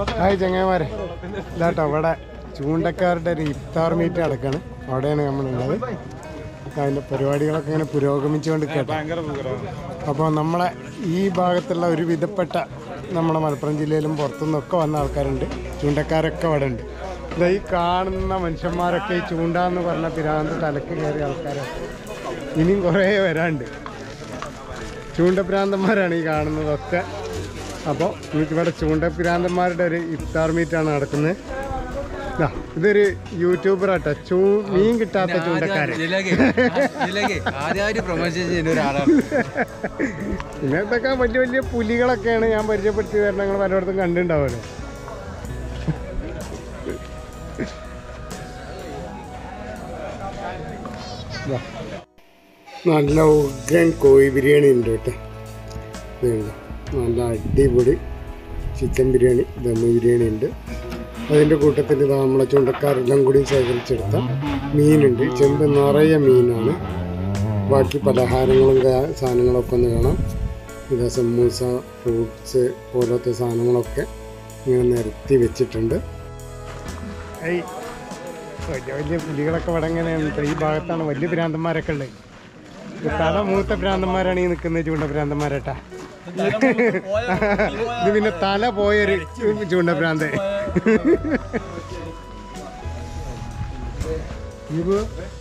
Hi ചങ്ങന്മാരെ ഇതാട്ടോ ഇവിടെ ചൂണ്ടക്കാരുടെ ഒരു ഇഫ്താർ മീറ്റ് നടക്കാണ് അവിടെയാണ് നമ്മളുള്ളത് അതിൻ്റെ പരിപാടികളൊക്കെ ഇങ്ങനെ പുരോഗമിച്ചുകൊണ്ട് കേട്ടോ അപ്പോൾ നമ്മളെ ഈ ഭാഗത്തുള്ള ഒരു വിധപ്പെട്ട നമ്മുടെ മലപ്പുറം ജില്ലയിലും പുറത്തുനിന്നൊക്കെ വന്ന ആൾക്കാരുണ്ട് ചൂണ്ടക്കാരൊക്കെ അവിടെ ഉണ്ട് ഇതാ ഈ കാണുന്ന മനുഷ്യന്മാരൊക്കെ ഈ ചൂണ്ട എന്ന് പറഞ്ഞ പിരാന്ത് തലക്ക് കയറിയ ആൾക്കാരാണ് ഇനിയും കുറേ വരാണ്ട് ചൂണ്ടപ്രാന്തന്മാരാണ് ഈ കാണുന്നതൊക്കെ അപ്പോൾ ഇവിടെ ചൂണ്ടപ്രാന്തന്മാരുടെ ഒരു ഇഫ്താർ മീറ്റാണ് നടക്കുന്നത് ദാ, ഇതൊരു യൂട്യൂബർ ആട്ടോ ചൂ മീൻ കിട്ടാത്ത ചൂണ്ടക്കാരൻ ആദ്യമായിട്ട് പ്രൊമോഷൻ ചെയ്യുന്ന ഒരാളാണ് ഇങ്ങനത്തൊക്കെ വലിയ വലിയ പുലികളൊക്കെയാണ് ഞാൻ പരിചയപ്പെടുത്തി തരണം നിങ്ങൾ പലയിടത്തും കണ്ടിട്ടുണ്ടാവുമല്ലോ ദാ. നല്ല ഉഗ്രൻ കോഴി ബിരിയാണി ഉണ്ട് കേട്ടോ ഇതുണ്ട്. നല്ല അടിപൊളി ചിക്കൻ ബിരിയാണി ദമ്മ് ബിരിയാണി ഉണ്ട് അതിൻ്റെ കൂട്ടത്തിൽ ഇതാ നമ്മളെ ചുണ്ടക്കാരെല്ലാം കൂടി ശേഖരിച്ചെടുത്ത മീനുണ്ട് ചെമ്പ് നിറയെ മീനാണ് ബാക്കി പലഹാരങ്ങളും കാ- സാധനങ്ങളൊക്കെ ഒന്ന് കാണാം ഇത് സമൂസ ഫ്രൂട്ട്സ് പോലത്തെ സാധനങ്ങളൊക്കെ ഇങ്ങനെ നിരത്തി വെച്ചിട്ടുണ്ട് ഏയ് വലിയ വലിയ പുലികളൊക്കെ ഇവിടെ ഇങ്ങനെയാണ് ഈ ഭാഗത്താണ് വലിയ ഭ്രാന്തന്മാരൊക്കെ ഉള്ളത് ഇത് തല മൂത്ത ഭ്രാന്തന്മാരാണ് ഈ നിൽക്കുന്ന ചൂണ്ട ഭ്രാന്തന്മാരട്ടാ ഇത് പിന്നെ തല പോയൊരു ചൂണ്ട ഭ്രാന്ത് ഇത്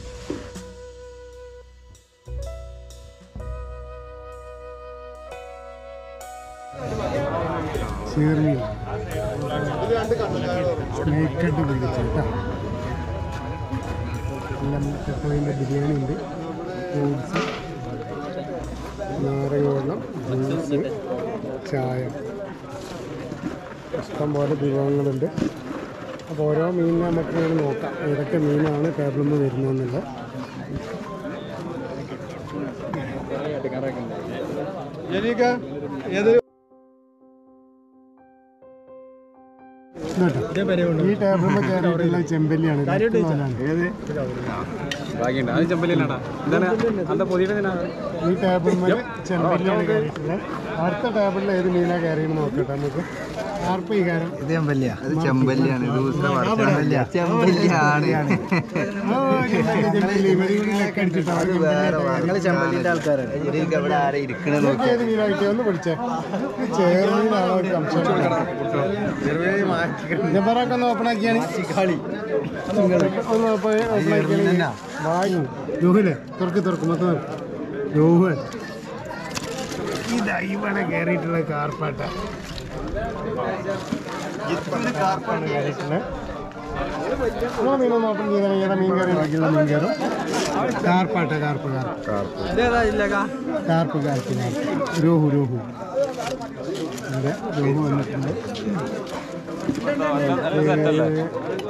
ചീർമീൻ സ്നേക്കട്ട് പിടിച്ചു കേട്ടോ എല്ലാം മുട്ടക്കോയിൻ്റെ ബിരിയാണി ഉണ്ട് ഫ്രൂട്ട്സ് നാരങ്ങ വെള്ളം ജ്യൂസ് ചായ ഇഷ്ടം പോലെ വിഭവങ്ങളുണ്ട് അപ്പോൾ ഓരോ മീനിനെ നമുക്ക് ഇങ്ങനെ നോക്കാം ഏതൊക്കെ മീനാണ് ടേബിളിൽ നിന്ന് വരുന്നതെന്നുള്ളത് ഇതുണ്ട്. ഈ ടേബിളിൽ കയറിയിട്ടുള്ള ചെമ്പല്ലിയാണ് ഇത് എട്ടുന്നോലാണ്. ബാക്കിയുണ്ട് അത് ചെമ്പല്ലില്ലാട്ടാ എന്താണ് അന്ത പൊതിയുടെ ഈ ടേബിളിൽ ചെമ്പല്ലിയാണ് കയറിയിട്ടുള്ളത് അടുത്ത ടേബിളിൽ ഏത് മീനാണ് കയറിയെന്ന് നോക്കട്ടെ നമുക്ക് ആർപ്പ് ഈ കാര്യം ഇത് ചെമ്പല്ലിയാ ഇത് ചെമ്പല്ലിയാണ് ഇത് ചെമ്പല്ലിയ ചെമ്പല്ലിയാണ് ഞങ്ങള് ചെമ്പല്ലിന്റെ ആൾക്കാരാണ് ഇവിടെ ആരാ ഇരിക്കണത് ഇതൊക്കെ ഏത് മീനായിട്ട് ഒന്ന് പിടിച്ചേ ഇത് ചേർമീനാണോ ഒരു സംശയം ജബറൊക്കെ ഒന്ന് ഓപ്പൺ ആക്കിയാണ് ഒന്ന് ഓപ്പൺ ആക്കിയാണ് വാങ്ങി ജോഹുലെ തുറക്ക് തുറക്ക് മൊത്തം ജോഹൻ ഇതാ ഇവിടെ കയറിയിട്ടുള്ള കാർപ്പാട്ട കാർപ്പാണ് കയറിയിട്ടുള്ളത് നിങ്ങളെ മീനൊന്ന് ഓപ്പൺ ചെയ്താൽ ഏതാ മീൻ കയറി ബാക്കിയുള്ള മീൻ കയറും കാർപ്പാട്ട carp carp carp carp carp rohu rohu ഇവിടെ രോഹു വന്നിട്ടുണ്ട് ഏ,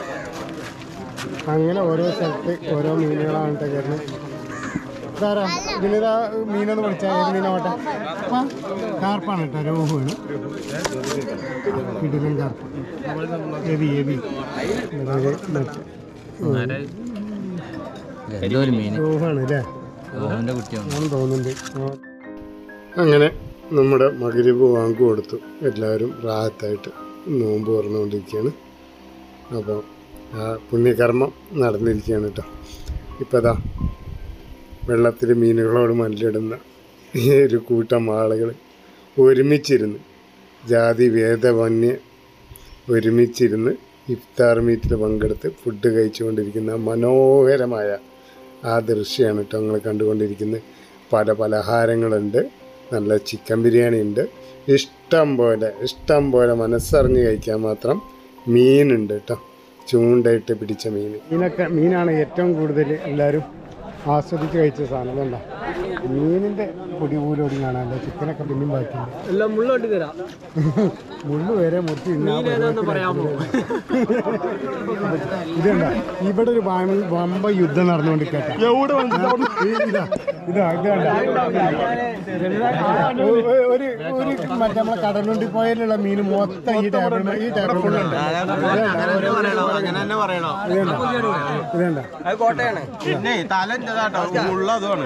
അങ്ങനെ ഓരോ സ്ഥലത്ത് ഓരോ മീനുകളാണ് കേട്ടോ കയറുന്നത് ഇതാരാ ഇതിലിതാ മീനൊന്ന് വിളിച്ചാൽ ഏത് മീനാവട്ടെ ആ, കാർപ്പാണ് കേട്ടോ രോഹുവാണ് കിടിലൻ കാർപ്പ് എവി എവി അതായത് മറ്റേ ഏതോ ഒരു മീൻ രോഹാണ് അല്ലേ ഓന്റെ കുട്ടിയാണ് ആണെന്ന് തോന്നുന്നുണ്ട് അങ്ങനെ നമ്മുടെ മകരിബ് വാങ്ക് കൊടുത്തു എല്ലാവരും റാഹത്തായിട്ട് നോമ്പ് തുറന്നുകൊണ്ടിരിക്കുകയാണ് അപ്പോൾ ആ പുണ്യകർമ്മം നടന്നിരിക്കുകയാണ് കേട്ടോ ഇപ്പോൾ അതാ വെള്ളത്തിൽ മീനുകളോട് മല്ലിടുന്ന ഈ ഒരു കൂട്ടം ആളുകൾ ഒരുമിച്ചിരുന്ന് ജാതി ഭേദമന്യേ ഒരുമിച്ചിരുന്ന് ഇഫ്താർ മീറ്റിൽ പങ്കെടുത്ത് ഫുഡ് കഴിച്ചുകൊണ്ടിരിക്കുന്ന മനോഹരമായ ആ ദൃശ്യമാണ് കേട്ടോ നിങ്ങൾ കണ്ടുകൊണ്ടിരിക്കുന്നത് പല പലഹാരങ്ങളുണ്ട് നല്ല ചിക്കൻ ബിരിയാണി ഉണ്ട് ഇഷ്ടം പോലെ ഇഷ്ടം പോലെ മനസ്സറിഞ്ഞ് കഴിക്കാൻ മാത്രം മീനുണ്ട് കേട്ടോ ചൂണ്ടയിട്ട് പിടിച്ച മീൻ മീനൊക്കെ മീനാണ് ഏറ്റവും കൂടുതൽ എല്ലാവരും ആസ്വദിച്ച് കഴിച്ച സാധനം കണ്ടോ മീനിൻ്റെ പൊടി പോലും ഒടി കാണാനില്ല ചിക്കനൊക്കെ പിന്നെയും ബാക്കിയുണ്ട് എല്ലാം മുള്ളോട്ടി തരാം മുള്ളു വരെ മുറിച്ച് ഇതണ്ട ഇവിടെ ഒരു വം- വമ്പ യുദ്ധം നടന്നുകൊണ്ട് കേട്ടോ ഇതാ ഇതാ ഇത് കണ്ടോ? ഒ- ഒ- ഒരു ഒരു മറ്റേ നമ്മളെ കടലുണ്ടി പോയാലുള്ള മീൻ മൊത്തം ഈ ടേബിളിൽ ഈ ടേബിളിലുണ്ട് ഇതണ്ട അത് കോട്ടയാണ് പിന്നെ തലൻ്റെതാട്ടോ ഉള്ളതാണ്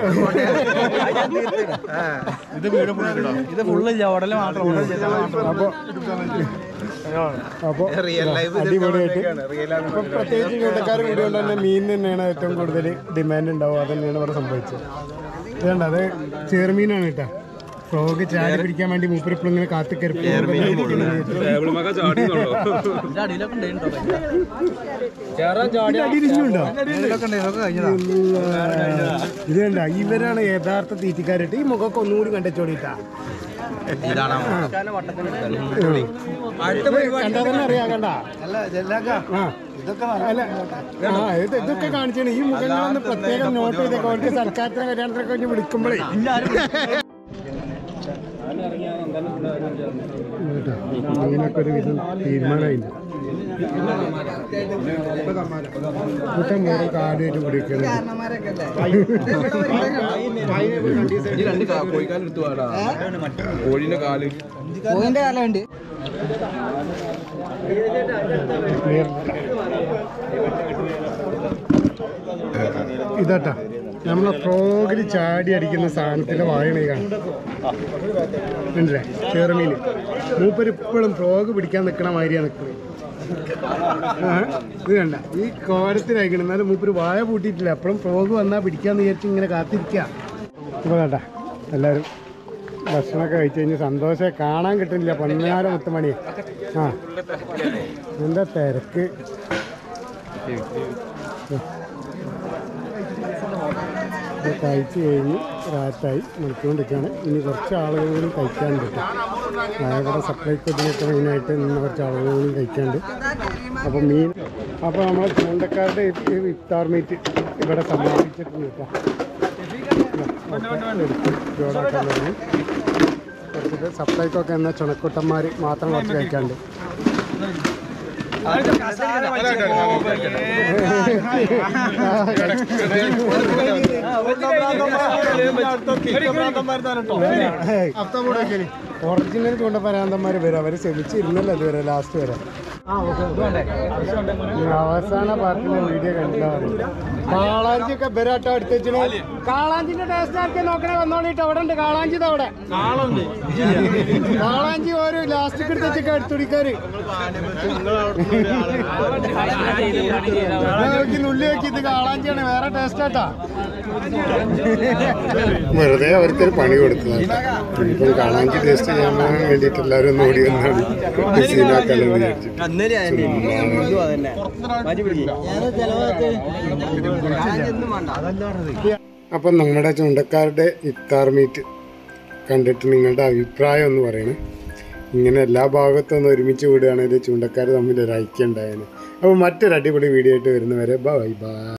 ഇത് ഫുള്ളില്ല ഉടലെ മാത്രം അപ്പോൾ അപ്പോൾ അടിപൊളിയായിട്ട് ഇപ്പം പ്രത്യേകിച്ച് ചൂണ്ടക്കാർ കൂടിയോണ്ട് തന്നെ മീൻ തന്നെയാണ് ഏറ്റവും കൂടുതൽ ഡിമാൻഡ് ഉണ്ടാവും അത് തന്നെയാണ് ഇവിടെ സംഭവിച്ചത് ഇതുണ്ട് അത് ചെറുമീനാണ് കേട്ടോ ഫ്രോഗ് ചാടി പിടിക്കാൻ വേണ്ടി മൂപ്പരിപ്പോൾ ഇങ്ങനെ കാത്തു ടേബിളുമൊക്കെ ചാടിയുന്നുള്ളൂ ഇത് കണ്ട ഇവരാണ് യഥാർത്ഥ തീറ്റിക്കാരായിട്ട് ഈ മുഖമൊക്കെ ഒന്നുകൂടി കണ്ടച്ചോടിട്ടാ കണ്ടാ തന്നെ അറിയാം കണ്ട ആ. അല്ല ആ ഇത് ഇതൊക്കെ കാണിച്ചാണ് ഈ മുഖങ്ങളൊന്ന് പ്രത്യേകം നോട്ട് ചെയ്തേക്കോ അവർക്ക് സർക്കാരത്തിന് കല്യാണത്തിനൊക്കെ വേണ്ടി വിളിക്കുമ്പോഴേ കേട്ടോ, ഇതിനൊക്കെ ഒരു വിധം തീരുമാനമായില്ല ഇഷ്ടം പോലെ കാടുമായിട്ട് പിടിക്കണം രണ്ട് കോഴിക്കാൽ എടുത്തു വാടാ കോഴിന്റെ കാല് പോയിന്റ് കാലുണ്ട് ഇതാട്ടാ നമ്മളെ ഫ്രോഗിൽ ചാടി അടിക്കുന്ന സാധനത്തിന്റെ വായന ഈ കാണും ഉണ്ടല്ലേ ചെറുമീൻ മൂപ്പര് ഇപ്പോഴും ഫ്രോഗ് പിടിക്കാൻ നിൽക്കണ മാതിരിയാണ് നിൽക്കുന്നത് ആ, ഇത് കണ്ട ഈ കോരത്തിലായിക്കണം എന്നാലും മൂപ്പര് വായ പൂട്ടിയിട്ടില്ല അപ്പോഴും ഫ്രോഗ് വന്നാൽ പിടിക്കാന്ന് വിചാരിച്ച് ഇങ്ങനെ കാത്തിരിക്കുക അപ്പോൾ കേട്ടാ എല്ലാവരും ഭക്ഷണമൊക്കെ കഴിച്ച് കഴിഞ്ഞ് സന്തോഷം കാണാൻ കിട്ടുന്നില്ല പതിനാറ് മുത്തുമണി ആ എന്താ തിരക്ക് ഇത് കഴിച്ച് കഴിഞ്ഞ് രാറ്റായി നിൽച്ചുകൊണ്ടിരിക്കുകയാണ് ഇനി കുറച്ച് ആളുകൾ കൂടി കഴിക്കാനുണ്ട് കേട്ടോ ഇവിടെ സപ്ലൈക്ക് ഇതിനൊക്കെ മെയിനായിട്ട് നിന്ന് കുറച്ച് ആളുകൾ കൂടി കഴിക്കാനുണ്ട് അപ്പോൾ മീൻ അപ്പോൾ നമ്മൾ ചൂണ്ടക്കാരുടെ ഈ ഇഫ്താർ മീറ്റ് ഇവിടെ സമാപിച്ചിട്ടുണ്ട് കേട്ടോ എടുത്ത് ജോഡാക്കാൻ തുടങ്ങി കുറച്ചിട്ട് സപ്ലൈക്കൊക്കെ എന്ന ചുണക്കുട്ടന്മാർ മാത്രം കുറച്ച് കഴിക്കാണ്ട് ഒറിജിനൽ ചൂണ്ടപ്പരാന്തന്മാർ വരും അവര് ശ്രമിച്ചിരുന്നല്ലോ അതുവരെ ലാസ്റ്റ് വരെ ഈ അവസാന പാർട്ടിലെ വീഡിയോ കണ്ടില്ല കാളാഞ്ചിയൊക്കെ ബെരാട്ടോ എടുത്ത് വെച്ചിട്ട് കാളാഞ്ചിന്റെ ടേസ്റ്റ് ആർക്കെ നോക്കണേ വന്നോളിട്ട് അവിടെ ഉണ്ട് കാളാഞ്ചി ദാ അവിടെ കാളാഞ്ചി ഒരു ലാസ്റ്റ് എടുത്ത് വെച്ചൊക്കെ എടുത്തുടിക്കാര് നുള്ളി നോക്കി ഇത് കാളാഞ്ചിയാണ് വേറെ ടേസ്റ്റ് ആട്ടാ വെറുതെ അവർക്കൊരു പണി കൊടുത്തതാണ് ഇപ്പം കാളാഞ്ചി ടേസ്റ്റ് ചെയ്യാൻ വേണ്ടിയിട്ട് എല്ലാവരും ഒന്ന് ഓടി വന്നാണ് സീനാക്കാനെന്ന് വിചാരിച്ചു അപ്പം നമ്മുടെ ചുണ്ടക്കാരുടെ ഇഫ്താർ മീറ്റ് കണ്ടിട്ട് നിങ്ങളുടെ അഭിപ്രായം ഒന്ന് പറയണേ ഇങ്ങനെ എല്ലാ ഭാഗത്തും ഒന്ന് ഒരുമിച്ച് വിടുകയാണെങ്കിൽ ചൂണ്ടക്കാർ തമ്മിൽ ഒരു ഐക്യം ഉണ്ടായേനെ അപ്പോൾ മറ്റൊരു അടിപൊളി വീഡിയോ ആയിട്ട് വരുന്നവരെ ബൈ ബൈ